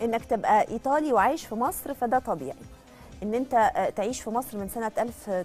انك تبقى ايطالي وعايش في مصر فده طبيعي ان انت آه، تعيش في مصر من سنه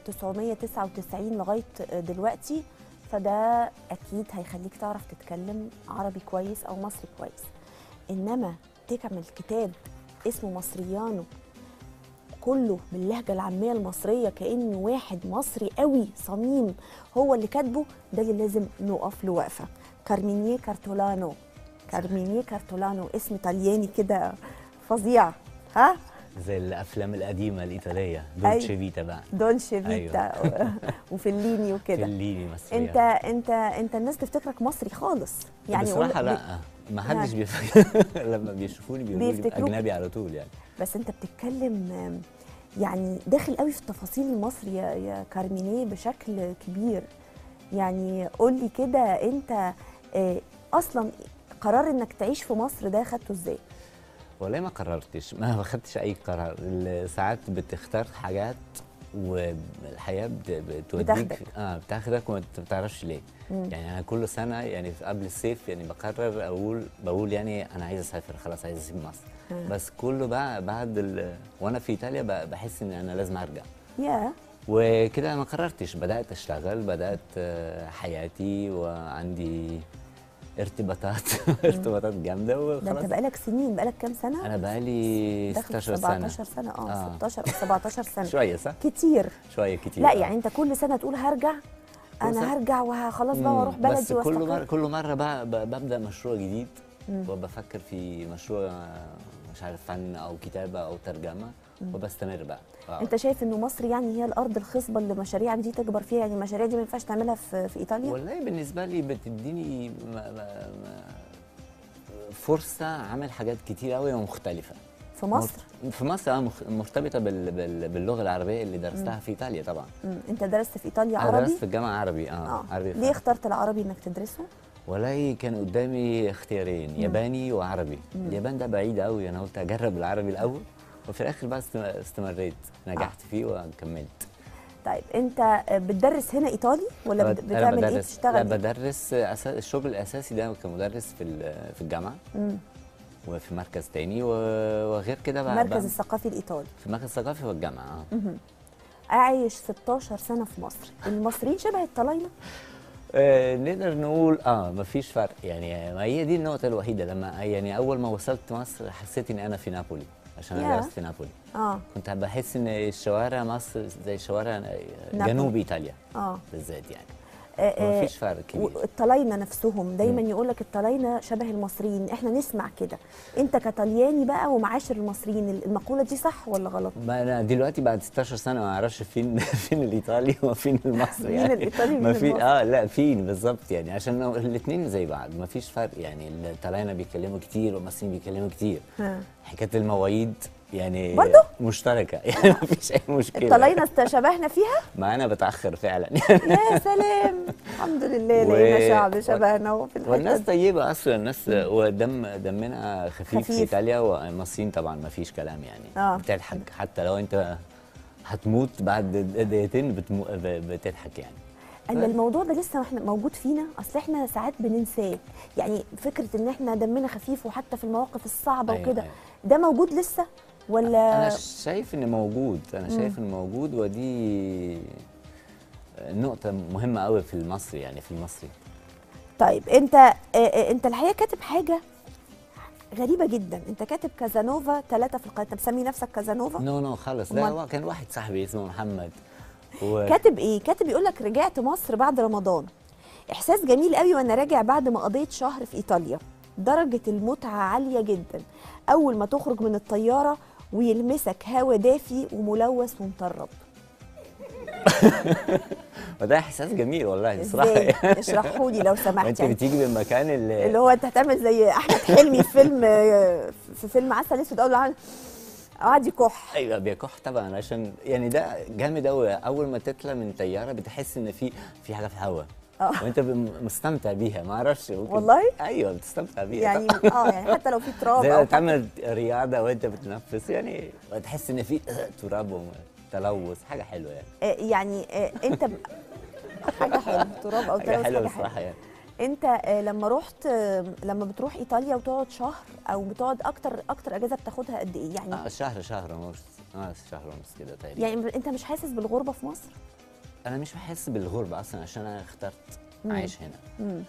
1999 لغايه آه، دلوقتي فده اكيد هيخليك تعرف تتكلم عربي كويس او مصري كويس انما تعمل كتاب اسمه مصريانو كله باللهجه العاميه المصريه كانه واحد مصري قوي صميم هو اللي كاتبه ده اللي لازم نقف له وقفه كارمينيه كارتولانو كارمينيه كارتولانو اسم طلياني كده فظيع ها زي الافلام القديمه الايطاليه أيوة. دولتشي فيتا بقى دولشي فيتا وفليني وكده فيليني مصرية انت انت انت الناس تفتكرك مصري خالص يعني قول- بصراحه بي- لا ما حدش يعني. بيفكر لما بيشوفوني بيقولوا لي بيفتكروك. اجنبي على طول يعني بس انت بتتكلم آم، يعني داخل قوي في التفاصيل المصري يا, يا كارمينيه بشكل كبير يعني قول لي كده انت آه، اصلا قرار انك تعيش في مصر ده خدته ازاي والله ما قررتش ما خدتش اي قرار ال- ساعات بتختار حاجات والحياه بت- بتوديك بتاخدك. اه بتاخدك وما بتعرفش ليه مم. يعني انا كل سنه يعني في- قبل الصيف يعني بقرر اقول بقول يعني انا عايز اسافر خلاص عايز اسيب مصر آه. بس كله بقى بعد ال... وانا في ايطاليا ب- بحس ان انا لازم ارجع يا وكده ما قررتش بدات اشتغل بدات آه، حياتي وعندي ارتباطات ارتباطات جامده ده انت وخلاص بقالك سنين بقالك كام سنه انا بقالي داخل في 16 سنه 17 سنه اه, آه. 16 او 17 سنه شويه صح كتير شويه كتير لا آه. يعني انت كل سنه تقول هرجع كل سنة. انا هرجع وخلاص بقى مم، واروح بلدي بس كل مره واستقر كل مره بقى ب- ببدا مشروع جديد مم. وبفكر في مشروع آه، مش عارف فن او كتابه او ترجمه وبستمر بقى آه. انت شايف انه مصر يعني هي الارض الخصبه اللي مشاريعك دي تكبر فيها يعني المشاريع دي ما ينفعش تعملها في في ايطاليا والله بالنسبه لي بتديني م- م- م- فرصه اعمل حاجات كتير قوي ومختلفه في مصر مرت- في مصر اه مخ- مرتبطه بال... بال... باللغه العربيه اللي درستها في ايطاليا طبعا مم. انت درست في ايطاليا انا عربي درست في الجامعه عربي اه, اه عربي ليه اخترت العربي انك تدرسه والله كان قدامي اختيارين ياباني وعربي اليابان ده بعيد قوي انا قلت اجرب العربي الاول وفي الاخر بقى است- استمريت نجحت فيه وكملت طيب انت بتدرس هنا ايطالي ولا أنا بت- بد- بتعمل ايه لا بتشتغل إيه؟ بدرس أساس الشغل الاساسي ده كمدرس في ال- في الجامعه مم. وفي مركز تاني و- وغير كده بقى المركز بقى الثقافي الايطالي في المركز الثقافي والجامعه اه عايش 16 سنه في مصر المصريين شبه الطلاينه آه، نقدر نقول اه مفيش فرق يعني ما هي دي النقطة الوحيدة لما يعني أول ما وصلت مصر حسيت إن أنا في نابولي عشان أنا ياه. درست في نابولي اه كنت بحس إن الشوارع مصر زي شوارع نابولي. جنوب إيطاليا اه بالذات يعني آه، آه، مفيش فرق كبير والطلاينه نفسهم دايما يقول لك الطلاينه شبه المصريين احنا نسمع كده انت كطلياني بقى ومعاشر المصريين المقوله دي صح ولا غلط ما أنا دلوقتي بعد 16 سنة ما أعرفش فين فين الإيطالي وفين المصري مين يعني الإيطالي ومين ما في المصري؟ اه لا فين بالظبط يعني عشان الاثنين زي بعض ما فيش فرق يعني الطلاينة بيتكلموا كتير والمصريين بيتكلوا كتير ها. حكايه المواعيد يعني برضو؟ مشتركه يعني ما فيش اي مشكله الطلاينه استشبهنا فيها ما انا بتاخر فعلا يا سلام الحمد لله و- لقينا شعب شبهنا وفي الحتة والناس دي. طيبه اصلا الناس ودم دمنا خفيف, خفيف. في ايطاليا والمصريين طبعا ما فيش كلام يعني آه. بتضحك حتى لو انت هتموت بعد دقيقتين بتمو... ب- بتضحك يعني الا الموضوع ده لسه احنا موجود فينا اصل احنا ساعات بننساه يعني فكره ان احنا دمنا خفيف وحتى في المواقف الصعبه أيوة، وكده أيوة. ده موجود لسه ولا انا شايف انه موجود انا شايف انه موجود ودي نقطة مهمة قوي في المصري يعني في المصري طيب انت اه، اه، انت الحقيقه كاتب حاجه غريبه جدا انت كاتب كازانوفا ثلاثه في القناه انت مسمي نفسك كازانوفا نو نو خلص ده أمال؟ هو كان واحد صاحبي اسمه محمد و... كاتب ايه كاتب يقول لك رجعت مصر بعد رمضان احساس جميل قوي وانا راجع بعد ما قضيت شهر في ايطاليا درجه المتعه عاليه جدا اول ما تخرج من الطياره ويلمسك هوا دافي وملوث ومطرب وده احساس جميل والله بصراحه ازاي اشرحوا لي لو سمحت انت يعني بتيجي من المكان اللي, اللي هو انت هتعمل زي احمد حلمي في فيلم في فيلم عسل اسود اول عمل قعد يكح ايوه بيكح طبعا عشان يعني ده جامد قوي اول ما تطلع من طياره بتحس ان في في حاجه في الهواء اه وانت ب- مستمتع بيها ما اعرفش ممكن- والله؟ ايوه بتستمتع بيها يعني طبعاً. اه يعني حتى لو في تراب زي او ما حاجة. تعمل رياضه وانت بتنفس يعني تحس ان في تراب وتلوث حاجه حلوه يعني آه، يعني آه، انت ب- حاجه حلوه تراب او حاجه تلوث حلوه حاجه بصراحه حلوه يعني انت آه، لما رحت آه، لما بتروح ايطاليا وتقعد شهر او بتقعد اكتر اكتر اجازه بتاخدها قد ايه يعني آه شهر شهر ونص اه شهر ونص كده تقريبا يعني انت مش حاسس بالغربه في مصر انا مش بحس بالغربه اصلا عشان انا اخترت مم. عايش هنا مم.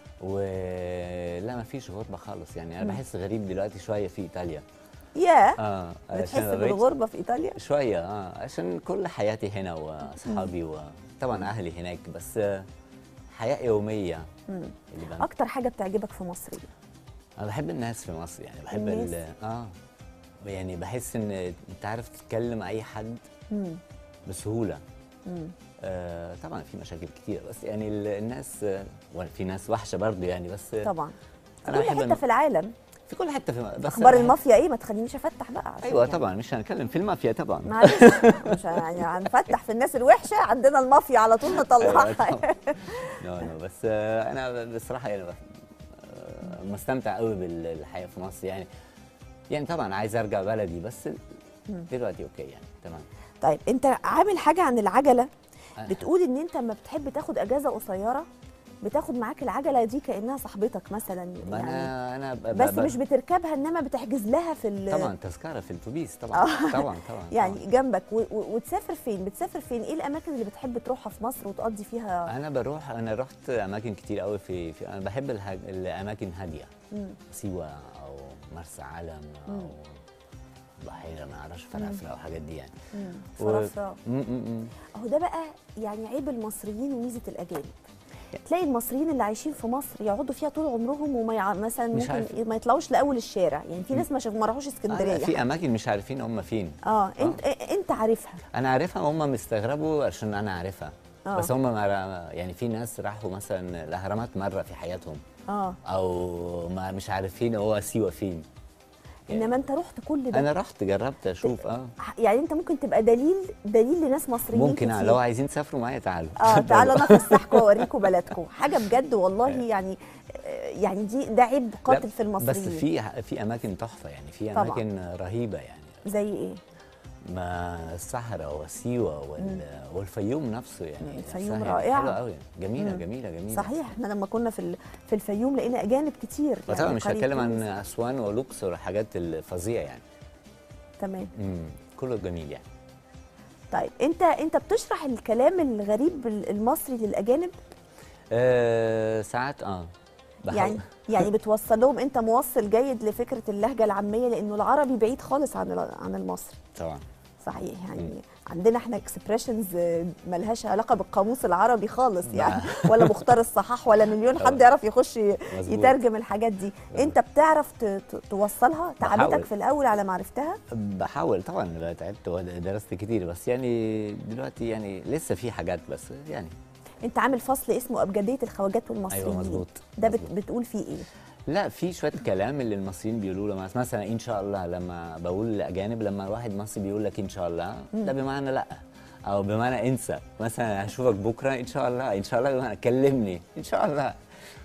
ولا ما فيش غربه خالص يعني انا مم. بحس غريب دلوقتي شويه في ايطاليا يا اه بتحس عشان بقيت- بالغربه في ايطاليا شويه اه عشان كل حياتي هنا واصحابي وطبعا اهلي هناك بس آه، حياه يوميه مم. اللي بن... اكتر حاجه بتعجبك في مصر ايه انا بحب الناس في مصر يعني بحب الناس؟ ال... اه يعني بحس ان انت عارف تتكلم مع اي حد مم. بسهوله مم. آه طبعا في مشاكل كتير بس يعني ال- الناس آه، وفي ناس وحشه برضه يعني بس آه، طبعا في أنا كل بحب حته إن- في العالم في كل حته في بس اخبار أنا- المافيا ايه ما تخلينيش افتح بقى عشان ايوه يعني- طبعا مش هنتكلم في المافيا طبعا معلش مش يعني هنفتح في الناس الوحشه عندنا المافيا على طول أيوة نطلعها طبعاً. نو نو بس آه، انا بصراحه يعني بف- آه، مستمتع قوي بالحياه في مصر يعني يعني طبعا عايز ارجع بلدي بس دلوقتي اوكي يعني تمام طيب انت عامل حاجه عن العجله آه. بتقول ان انت لما بتحب تاخد اجازه قصيره بتاخد معاك العجله دي كانها صاحبتك مثلا ما يعني انا انا ب- بس ب- مش بتركبها انما بتحجز لها في ال- طبعا تذكره في الاتوبيس طبعا طبعا طبعا يعني طبعاً. جنبك و- و- وتسافر فين بتسافر فين ايه الاماكن اللي بتحب تروحها في مصر وتقضي فيها انا بروح انا رحت اماكن كتير قوي في, في انا بحب الهج... الاماكن هاديه مم. سيوه او مرسى علم او بحيره ما اعرفش فرافره او الحاجات دي يعني مم. و- فرافره م- م- م. اهو ده بقى يعني عيب المصريين وميزه الاجانب تلاقي المصريين اللي عايشين في مصر يقعدوا فيها طول عمرهم وما يع... مثلا مش ممكن عارف. ما يطلعوش لاول الشارع يعني في ناس ما شاف ما راحوش آه، اسكندريه لا، في اماكن مش عارفين هم فين اه انت انت عارفها انا عارفها وهم مستغربوا عشان انا عارفها آه. بس هم ما را- يعني في ناس راحوا مثلا الاهرامات مره في حياتهم اه او ما مش عارفين هو سيوه فين انما انت رحت كل ده انا رحت جربت اشوف اه يعني انت ممكن تبقى دليل دليل لناس مصريين ممكن كتير. لو عايزين تسافروا معايا تعالوا اه تعالوا انا افسحكم واوريكم بلدكم حاجه بجد والله يعني آه، يعني دي ده عيب لا، قاتل في المصريين بس في في اماكن تحفه يعني في طبعاً. اماكن رهيبه يعني زي ايه ما الصحراء وسيوه وال... والفيوم نفسه يعني الفيوم نفسها رائعة. حلوه قوي جميله مم. جميله جميله صحيح احنا لما كنا في ال- في الفيوم لقينا اجانب كتير وطبعا مش قرية هتكلم عن تونس. اسوان ولوكسور والحاجات الفظيعه يعني تمام مم. كله جميل يعني طيب انت انت بتشرح الكلام الغريب المصري للاجانب أه ساعات اه بحاول. يعني يعني بتوصل لهم انت موصل جيد لفكره اللهجه العاميه لانه العربي بعيد خالص عن ال- عن المصري طبعا صحيح يعني عندنا احنا اكسبريشنز ملهاش علاقه بالقاموس العربي خالص يعني ولا مختار الصحاح ولا مليون حد طبعا. يعرف يخش ي- مظبوط. يترجم الحاجات دي انت بتعرف ت- ت- توصلها تعبتك بحاول. في الاول على ما عرفتها بحاول طبعا أنا تعبت ودرست كتير بس يعني دلوقتي يعني لسه في حاجات بس يعني انت عامل فصل اسمه ابجديه الخواجات والمصريين ايوه مظبوط ده بت مظبوط. بتقول فيه ايه لا في شويه كلام اللي المصريين بيقولوا له مثلا ان شاء الله لما بقول لاجانب لما الواحد مصري بيقول لك ان شاء الله ده بمعنى لا او بمعنى انسى مثلا هشوفك بكره ان شاء الله ان شاء الله بمعنى كلمني ان شاء الله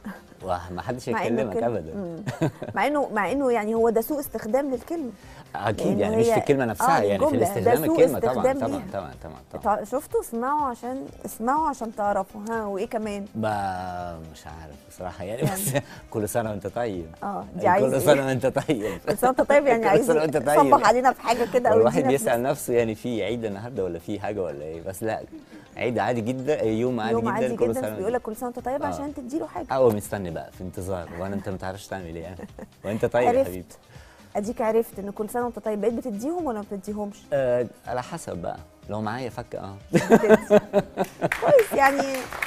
وما حدش مع إنه يكلمك كده- ابدا مم. مع انه مع انه يعني هو ده سوء استخدام للكلمه اكيد لأنه يعني مش هي- في الكلمه نفسها آه، يعني في الجملة. ده الاستخدام سوء الكلمه طبعا استخدام طبعا ليها. طبعا طبعا طبعا تع- شفتوا اسمعوا عشان اسمعوا عشان تعرفوا ها وايه كمان ما مش عارف بصراحه يعني يعني. بس كل سنه وانت طيب اه دي عايز كل إيه؟ سنه وانت طيب بس انت طيب يعني كل عايز سنة وأنت طيب. تصبح علينا في حاجه كده او الواحد يدينا بيسال نفسه يعني في عيد النهارده ولا في حاجه ولا ايه بس لا عيد عادي جدا يوم عادي يوم جدا عادي كل جدا سنه بيقول لك كل سنه وانت طيب آه. عشان تديله حاجه او مستني بقى في انتظار وانا انت ما تعرفش تعمل ايه يعني وانت طيب يا عرفت. حبيبي اديك عرفت ان كل سنه وانت طيب بقيت بتديهم ولا ما بتديهمش آه على حسب بقى لو معايا فك اه بتدي. كويس يعني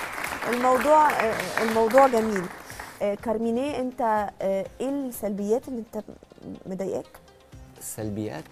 الموضوع آه، الموضوع جميل آه، كارمينيه انت آه، ايه السلبيات اللي انت مضايقاك السلبيات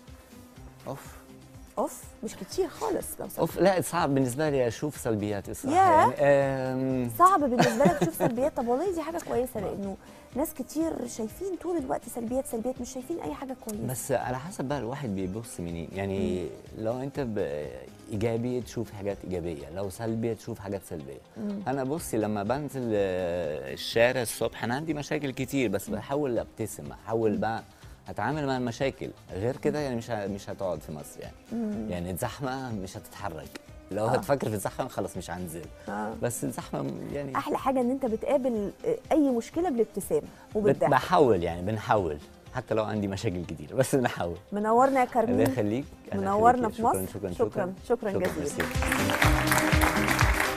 اوف اوف مش كتير خالص لو سمحت. اوف لا صعب بالنسبه لي اشوف سلبيات الصراحه ياه. يعني آم، صعب بالنسبه لك تشوف سلبيات طب والله دي حاجه كويسه لانه ناس كتير شايفين طول الوقت سلبيات سلبيات مش شايفين اي حاجه كويسه بس على حسب بقى الواحد بيبص منين يعني لو انت ب- ايجابي تشوف حاجات ايجابيه لو سلبيه تشوف حاجات سلبيه انا بصي لما بنزل آه، الشارع الصبح انا عندي مشاكل كتير بس بحاول ابتسم احاول بقى اتعامل مع المشاكل غير كده يعني مش ه- مش هتقعد في مصر يعني يعني الزحمه مش هتتحرك لو آه. هتفكر في الزحمه خلاص مش هنزل آه. بس الزحمه يعني احلى حاجه ان انت بتقابل آه، اي مشكله بالابتسامه بت- وبالضحك بحاول يعني بنحاول حتى لو عندي مشاكل كتير بس بنحاول منورنا يا الله كرمين يخليك أنا منورنا يخليك. في مصر. شكرا شكرا شكراً- شكراً جزيلاً. ميرسي.